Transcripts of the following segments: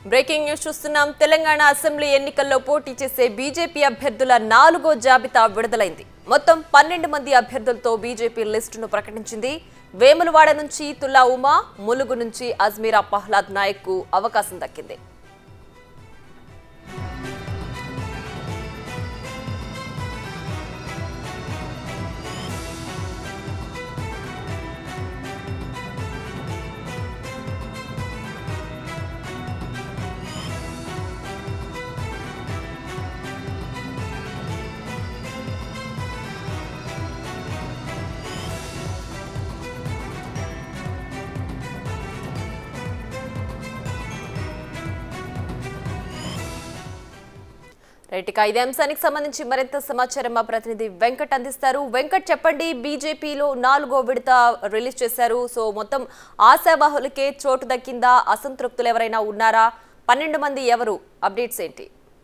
breaking news చూస్తున్నాం Telangana assembly ఎన్నికల్లో పోటీ చేసే బీజేపీ అభ్యర్థుల నాలుగో జాబితా విడుదలైంది మొత్తం పన్నెండు మంది అభ్యర్థులతో బీజేపీ లిస్టును ప్రకటించింది వేములవాడ నుంచి తుల్లా ఉమా ములుగు నుంచి అజ్మీరా పహ్లాద్ నాయక్ కు అవకాశం దక్కింది రైట్ ఇక ఇదే అంశానికి సంబంధించి మరింత సమాచారం మా ప్రతినిధి వెంకట్ అందిస్తారు వెంకట్ చెప్పండి బీజేపీలో నాలుగో విడత రిలీజ్ చేశారు సో మొత్తం ఆశావాహులకే చోటు దక్కిందా అసంతృప్తులు ఎవరైనా ఉన్నారా పన్నెండు మంది ఎవరు అప్డేట్స్ ఏంటి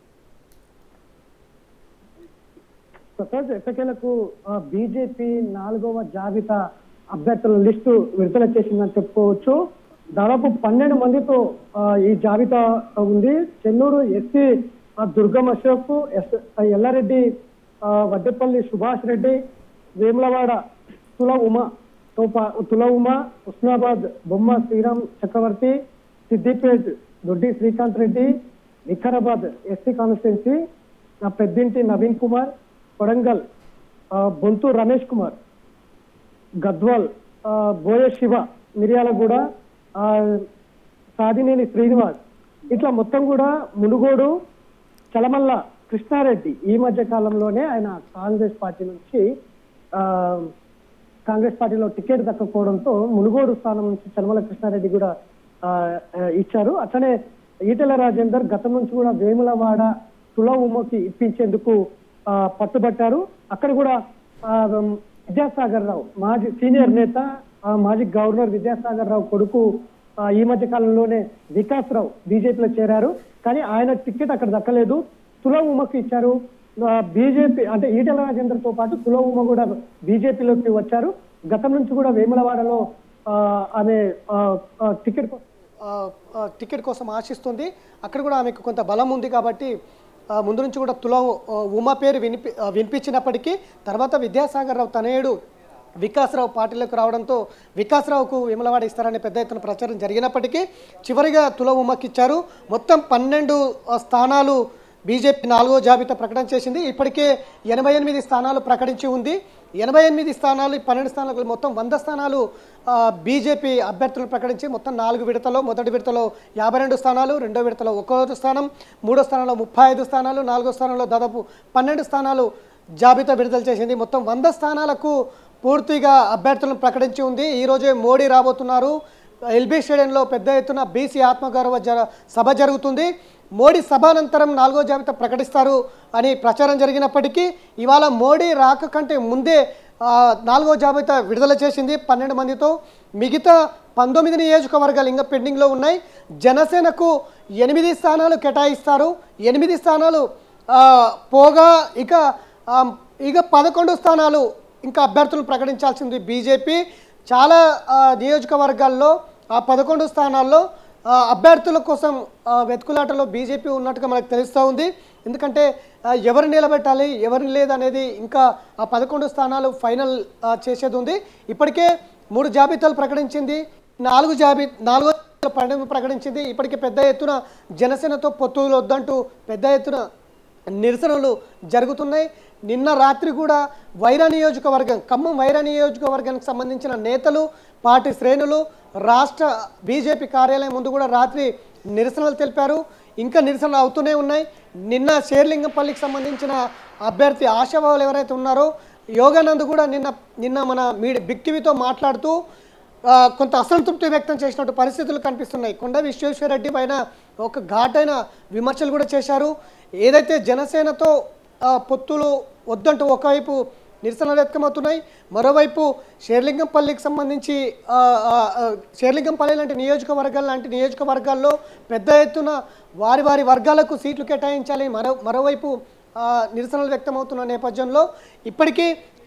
ప్రకాష్ ఎట్టకేలకు బీజేపీ నాలుగవ జాబితా అభ్యర్థుల లిస్టు విడుదల చేసిందని చెప్పుకోవచ్చు దాదాపు పన్నెండు మందితో ఆ, ఈ జాబితా ఉంది చెన్నూరు ఎస్సీ దుర్గం అశోక్ ఎస్ ఎల్లారెడ్డి ఆ, వడ్డేపల్లి సుభాష్ రెడ్డి వేములవాడ తుల ఉమ తోపా తుల ఉమ హుస్నాబాద్ బొమ్మ శ్రీరామ్ చక్రవర్తి సిద్దిపేట్ దొడ్డి శ్రీకాంత్ రెడ్డి వికారాబాద్ ఎస్సీ కాన్స్టిట్యున్సీ నా పెద్దింటి నవీన్ కుమార్ కొడంగల్ ఆ, బొంతు రమేష్ కుమార్ గద్వాల్ ఆ, బోయ శివ మిర్యాలగూడ ఆ, సాదినేని శ్రీనివాస్ ఇట్లా మొత్తం కూడా మునుగోడు చలమల్ల కృష్ణారెడ్డి ఈ మధ్య కాలంలోనే ఆయన కాంగ్రెస్ పార్టీ నుంచి ఆ, కాంగ్రెస్ పార్టీలో టికెట్ దక్కకపోవడంతో మునుగోడు స్థానం నుంచి చలమల కృష్ణారెడ్డి కూడా ఆ, ఆ, ఇచ్చారు అట్లనే ఈటెల రాజేందర్ గతం నుంచి కూడా వేములవాడ తుల ఉమ్మకి ఇప్పించేందుకు ఆ, పట్టుబట్టారు అక్కడ కూడా ఆ, విద్యాసాగర్ రావు మాజీ సీనియర్ నేత ఆ, మాజీ గవర్నర్ విద్యాసాగర్ రావు కొడుకు ఆ, ఈ మధ్య కాలంలోనే వికాస్ రావు బీజేపీలో చేరారు కానీ ఆయన టికెట్ అక్కడ దక్కలేదు తుల ఉమ్మకి ఇచ్చారు బీజేపీ అంటే ఈటెల రాజేందర్ తో పాటు తుల ఉమ్మ కూడా బీజేపీలోకి వచ్చారు గతం నుంచి కూడా వేములవాడలో ఆ, ఆమె ఆ, ఆ, టికెట్ కోసం ఆ, ఆ, టికెట్ కోసం ఆశిస్తుంది అక్కడ కూడా ఆమెకు కొంత బలం ఉంది కాబట్టి ఆ, ముందు నుంచి కూడా తుల ఆ, ఉమా పేరు వినిపి ఆ, వినిపించినప్పటికీ తర్వాత విద్యాసాగర్ రావు తనయుడు వికాసరావు పార్టీలోకి రావడంతో వికాసరావుకు విమలవాడ ఇస్తారనే పెద్ద ఎత్తున ప్రచారం జరిగినప్పటికీ చివరిగా తుల ఉమ్మకి ఇచ్చారు మొత్తం పన్నెండు ఆ, స్థానాలు బీజేపీ నాలుగో జాబితా ప్రకటన చేసింది ఇప్పటికే ఎనభై ఎనిమిది స్థానాలు ప్రకటించి ఉంది ఎనభై ఎనిమిది స్థానాలు ఈ పన్నెండు స్థానాలు మొత్తం వంద స్థానాలు ఆ, బీజేపీ అభ్యర్థులను ప్రకటించి మొత్తం నాలుగు విడతలో మొదటి విడతలో యాభై రెండు స్థానాలు రెండో విడతలో ఒక్కో స్థానం మూడో స్థానంలో ముప్పై ఐదు స్థానాలు నాలుగో స్థానంలో దాదాపు పన్నెండు స్థానాలు జాబితా విడుదల చేసింది మొత్తం వంద స్థానాలకు పూర్తిగా అభ్యర్థులను ప్రకటించి ఉంది ఈరోజే మోడీ రాబోతున్నారు ఎల్బీ స్టేడియంలో పెద్ద ఎత్తున బీసీ ఆత్మగౌరవ జర సభ జరుగుతుంది మోడీ సభ అనంతరం నాలుగో జాబితా ప్రకటిస్తారు అని ప్రచారం జరిగినప్పటికీ ఇవాళ మోడీ రాక కంటే ముందే ఆ, నాలుగో జాబితా విడుదల చేసింది పన్నెండు మందితో మిగతా పంతొమ్మిది నియోజకవర్గాలు ఇంకా పెండింగ్లో ఉన్నాయి జనసేనకు ఎనిమిది స్థానాలు కేటాయిస్తారు ఎనిమిది స్థానాలు ఆ, పోగా ఇక ఆ, ఇక పదకొండు స్థానాలు ఇంకా అభ్యర్థులను ప్రకటించాల్సింది బీజేపీ చాలా ఆ, నియోజకవర్గాల్లో ఆ పదకొండు స్థానాల్లో ఆ, అభ్యర్థుల కోసం ఆ, వెతుకులాటలో బీజేపీ ఉన్నట్టుగా మనకు తెలుస్తూ ఉంది ఎందుకంటే ఆ, ఎవరు నిలబెట్టాలి ఎవరిని లేదనేది ఇంకా ఆ పదకొండు స్థానాలు ఫైనల్ ఆ, చేసేది ఉంది ఇప్పటికే మూడు జాబితాలు ప్రకటించింది నాలుగు జాబి నాలుగో పన్నెండు ప్రకటించింది ఇప్పటికే పెద్ద ఎత్తున జనసేనతో పొత్తులు వద్దంటూ పెద్ద ఎత్తున నిరసనలు జరుగుతున్నాయి నిన్న రాత్రి కూడా వైరా నియోజకవర్గం ఖమ్మం వైరా నియోజకవర్గానికి సంబంధించిన నేతలు పార్టీ శ్రేణులు రాష్ట్ర బీజేపీ కార్యాలయం ముందు కూడా రాత్రి నిరసనలు తెలిపారు ఇంకా నిరసనలు అవుతూనే ఉన్నాయి నిన్న షేర్లింగంపల్లికి సంబంధించిన అభ్యర్థి ఆశావాహులు ఎవరైతే ఉన్నారో యోగానంద్ కూడా నిన్న నిన్న మన మీడి బిగ్ టీవీతో మాట్లాడుతూ ఆ, కొంత అసంతృప్తి వ్యక్తం చేసినట్టు పరిస్థితులు కనిపిస్తున్నాయి కొండ విశ్వేశ్వరరెడ్డి పైన ఒక ఘాటైన విమర్శలు కూడా చేశారు ఏదైతే జనసేనతో ఆ, పొత్తులు వద్దంటూ ఒకవైపు నిరసనలు వ్యక్తమవుతున్నాయి మరోవైపు షేర్లింగంపల్లికి సంబంధించి ఆ, ఆ, ఆ, షేర్లింగంపల్లి లాంటి నియోజకవర్గాలు లాంటి నియోజకవర్గాల్లో పెద్ద ఎత్తున వారి వారి వర్గాలకు సీట్లు కేటాయించాలి మరో మరోవైపు ఆ, నిరసనలు వ్యక్తమవుతున్న నేపథ్యంలో ఇప్పటికీ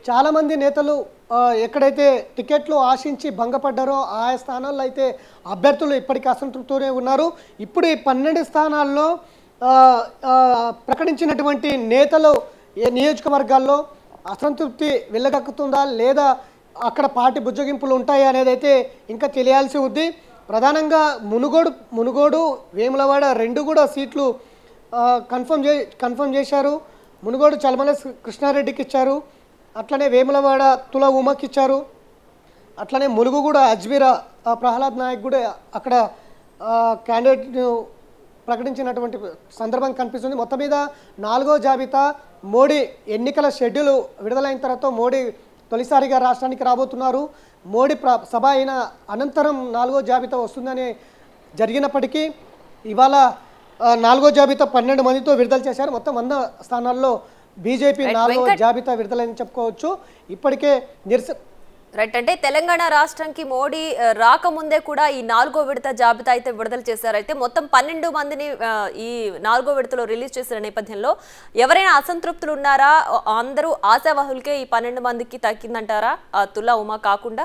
చాలామంది నేతలు ఆ, ఎక్కడైతే టికెట్లు ఆశించి భంగపడ్డారో ఆయా స్థానాల్లో అయితే అభ్యర్థులు ఇప్పటికీ అసంతృప్తితోనే ఉన్నారు ఇప్పుడు ఈ పన్నెండు స్థానాల్లో ఆ, ఆ, ప్రకటించినటువంటి నేతలు ఏ నియోజకవర్గాల్లో అసంతృప్తి వెళ్ళగక్కుతుందా లేదా అక్కడ పార్టీ బుజ్జగింపులు ఉంటాయి అనేది అయితే ఇంకా తెలియాల్సి ఉంది ప్రధానంగా మునుగోడు మునుగోడు వేములవాడ రెండు కూడా సీట్లు ఆ, కన్ఫర్మ్ చే కన్ఫర్మ్ చేశారు మునుగోడు చలమల కృష్ణారెడ్డికి ఇచ్చారు అట్లనే వేములవాడ తుల ఉమకి ఇచ్చారు అట్లనే ములుగు కూడా అజ్మీరా ఆ, ప్రహ్లాద్ నాయక్ కూడా అక్కడ క్యాండిడేట్ ప్రకటించినటువంటి సందర్భం కనిపిస్తుంది మొత్తం మీద నాలుగో జాబితా మోడీ ఎన్నికల షెడ్యూల్ విడుదలైన తర్వాత మోడీ తొలిసారిగా రాష్ట్రానికి రాబోతున్నారు మోడీ ప్ర సభ అయిన అనంతరం నాలుగో జాబితా వస్తుందని జరిగినప్పటికీ ఇవాళ ఆ, నాలుగో జాబితా పన్నెండు మందితో విడుదల చేశారు మొత్తం వంద స్థానాల్లో బీజేపీ నాలుగో జాబితా విడుదలని చెప్పుకోవచ్చు ఇప్పటికే నిరస రైట్ అంటే తెలంగాణ రాష్ట్రానికి మోడీ ఆ, రాకముందే కూడా ఈ నాలుగో విడత జాబితా అయితే విడుదల చేశారు అయితే మొత్తం పన్నెండు మందిని ఆ, ఈ నాలుగో విడతలో రిలీజ్ చేసిన నేపథ్యంలో ఎవరైనా అసంతృప్తులు ఉన్నారా ఆ, అందరూ ఆశావాహులకే ఈ పన్నెండు మందికి తగ్గిందంటారా ఆ, తులా ఉమా కాకుండా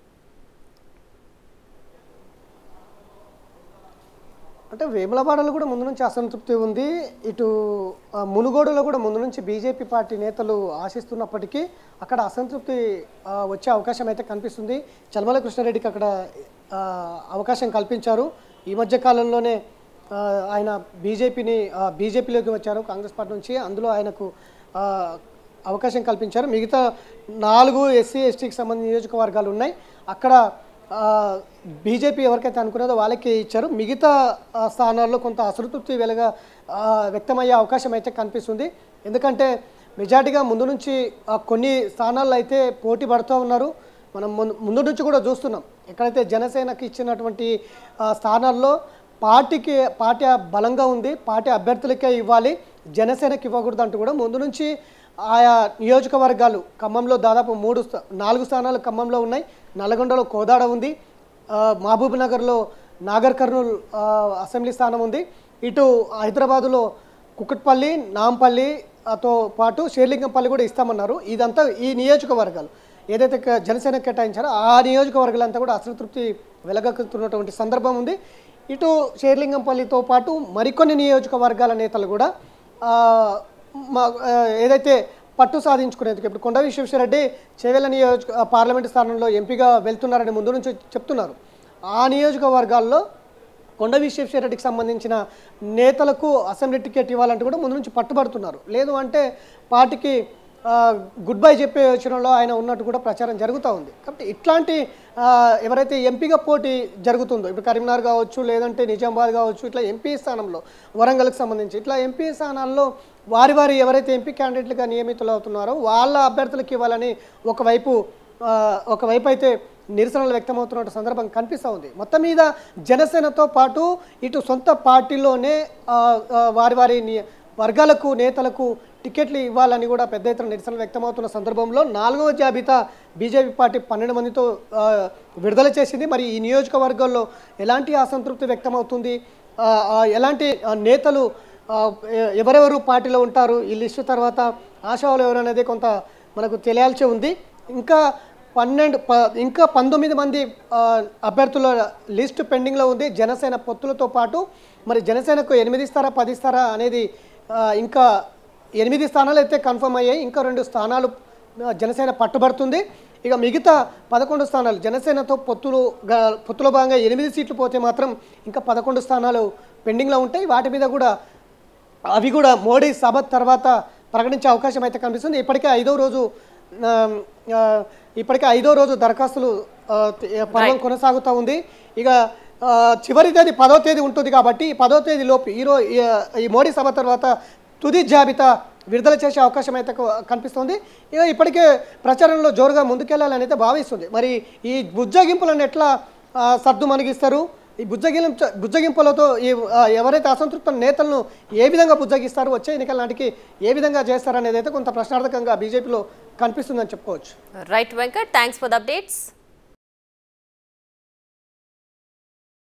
అంటే వేములవాడలో కూడా ముందు నుంచి అసంతృప్తి ఉంది ఇటు ఆ, మునుగోడులో కూడా ముందు నుంచి బీజేపీ పార్టీ నేతలు ఆశిస్తున్నప్పటికీ అక్కడ అసంతృప్తి ఆ, వచ్చే అవకాశం అయితే కనిపిస్తుంది చల్మల కృష్ణారెడ్డికి అక్కడ ఆ, అవకాశం కల్పించారు ఈ మధ్య కాలంలోనే ఆ, ఆయన బీజేపీని బీజేపీలోకి వచ్చారు కాంగ్రెస్ పార్టీ నుంచి అందులో ఆయనకు ఆ, అవకాశం కల్పించారు మిగతా నాలుగు ఎస్సీ ఎస్టీకి సంబంధించిన నియోజకవర్గాలు ఉన్నాయి అక్కడ ఆ, బీజేపీ ఎవరికైతే అనుకున్నదో వాళ్ళకి ఇచ్చారు మిగతా ఆ, స్థానాల్లో కొంత అసంతృప్తి వెలగా ఆ, వ్యక్తమయ్యే అవకాశం అయితే కనిపిస్తుంది ఎందుకంటే మెజార్టీగా ముందు నుంచి ఆ, కొన్ని స్థానాల్లో అయితే పోటీ పడుతూ ఉన్నారు మనం ముందు ముందు నుంచి కూడా చూస్తున్నాం ఎక్కడైతే జనసేనకి ఇచ్చినటువంటి ఆ, స్థానాల్లో పార్టీకి పార్టీ బలంగా ఉంది పార్టీ అభ్యర్థులకే ఇవ్వాలి జనసేనకి ఇవ్వకూడదు అంటూ కూడా ముందు నుంచి ఆయా నియోజకవర్గాలు ఖమ్మంలో దాదాపు మూడు స్థా- నాలుగు స్థానాలు ఖమ్మంలో ఉన్నాయి నల్గొండలో కోదాడ ఉంది ఆ, మహబూబ్ నగర్లో నాగర్ కర్నూల్ ఆ, అసెంబ్లీ స్థానం ఉంది ఇటు హైదరాబాదులో కుక్కట్పల్లి నాంపల్లి ఆ, తో పాటు షేర్లింగంపల్లి కూడా ఇస్తామన్నారు ఇదంతా ఈ నియోజకవర్గాలు ఏదైతే క- జనసేన కేటాయించారో ఆ నియోజకవర్గాలంతా కూడా అసంతృప్తి వెలగక్కుతున్నటువంటి సందర్భం ఉంది ఇటు షేర్లింగంపల్లితో పాటు మరికొన్ని నియోజకవర్గాల నేతలు కూడా ఆ, మా ఆ, ఏదైతే పట్టు సాధించుకునేందుకు ఇప్పుడు కొండ విశ్వేశ్వరరెడ్డి చేవెళ్ళ నియోజక ఆ, పార్లమెంటు స్థానంలో ఎంపీగా వెళ్తున్నారని ముందు నుంచి చెప్తున్నారు ఆ నియోజకవర్గాల్లో కొండ విశ్వేశ్వరరెడ్డికి సంబంధించిన నేతలకు అసెంబ్లీ టికెట్ ఇవ్వాలంటూ కూడా ముందు నుంచి పట్టుబడుతున్నారు లేదు అంటే పార్టీకి ఆ, గుడ్ బై చెప్పే యోచనలో ఆయన ఉన్నట్టు కూడా ప్రచారం జరుగుతూ ఉంది కాబట్టి ఇట్లాంటి ఆ, ఎవరైతే ఎంపీగా పోటీ జరుగుతుందో ఇప్పుడు కరీంనగర్ కావచ్చు లేదంటే నిజామాబాద్ కావచ్చు ఇట్లా ఎంపీ స్థానంలో వరంగల్కి సంబంధించి ఇట్లా ఎంపీ స్థానాల్లో వారి వారి ఎవరైతే ఎంపీ క్యాండిడేట్లుగా నియమితులు అవుతున్నారో వాళ్ళ అభ్యర్థులకు ఇవ్వాలని ఒకవైపు ఆ, ఒకవైపు అయితే నిరసనలు వ్యక్తమవుతున్న సందర్భం కనిపిస్తూ ఉంది మొత్తం మీద జనసేనతో పాటు ఇటు సొంత పార్టీలోనే ఆ, ఆ, వారి వారి ని- వర్గాలకు నేతలకు టికెట్లు ఇవ్వాలని కూడా పెద్ద ఎత్తున నిరసనలు వ్యక్తమవుతున్న సందర్భంలో నాలుగవ జాబితా బీజేపీ పార్టీ పన్నెండు మందితో ఆ, విడుదల చేసింది మరి ఈ నియోజకవర్గాల్లో ఎలాంటి అసంతృప్తి వ్యక్తమవుతుంది ఆ, ఆ, ఎలాంటి ఆ, నేతలు ఆ, ఎ- ఎవరెవరు పార్టీలో ఉంటారు ఈ లిస్టు తర్వాత ఆశావాలు ఎవరు అనేది కొంత మనకు తెలియాల్సి ఉంది ఇంకా పన్నెండు ప ఇంకా పంతొమ్మిది మంది ఆ, అభ్యర్థుల లిస్టు పెండింగ్లో ఉంది జనసేన పొత్తులతో పాటు మరి జనసేనకు ఎనిమిది ఇస్తారా పది ఇస్తారా అనేది ఆ, ఇంకా ఎనిమిది స్థానాలు అయితే కన్ఫర్మ్ అయ్యాయి ఇంకా రెండు స్థానాలు ఆ, జనసేన పట్టుబడుతుంది ఇక మిగతా పదకొండు స్థానాలు జనసేనతో పొత్తులు గా- పొత్తులో భాగంగా ఎనిమిది సీట్లు పోతే మాత్రం ఇంకా పదకొండు స్థానాలు పెండింగ్లో ఉంటాయి వాటి మీద కూడా అవి కూడా మోడీ సభ తర్వాత ప్రకటించే అవకాశం అయితే కనిపిస్తుంది ఇప్పటికే ఐదో రోజు ఆ, ఆ, ఇప్పటికే ఐదో రోజు దరఖాస్తులు ఆ, తే- పర్వం కొనసాగుతూ ఉంది ఇక ఆ, చివరి తేదీ పదో తేదీ ఉంటుంది కాబట్టి ఈ పదో తేదీ లోపు ఈరో ఈ మోడీ సభ తర్వాత తుది జాబితా విడుదల చేసే అవకాశం అయితే క- కనిపిస్తుంది ఇక ఇప్పటికే ప్రచారంలో జోరుగా ముందుకెళ్లాలని అయితే భావిస్తుంది మరి ఈ బుజ్జగింపులను ఎట్లా ఆ, సర్దు మణిగిస్తారు ఈ బుజ్జగింపు బుజ్జగింపులతో ఈ ఆ, ఎవరైతే అసంతృప్త నేతలను ఏ విధంగా బుజ్జగిస్తారు వచ్చే ఎన్నికల నాటికి ఏ విధంగా చేస్తారు అనేది అయితే కొంత ప్రశ్నార్థకంగా బీజేపీలో కనిపిస్తుందని చెప్పుకోవచ్చు right Venkat thanks for the updates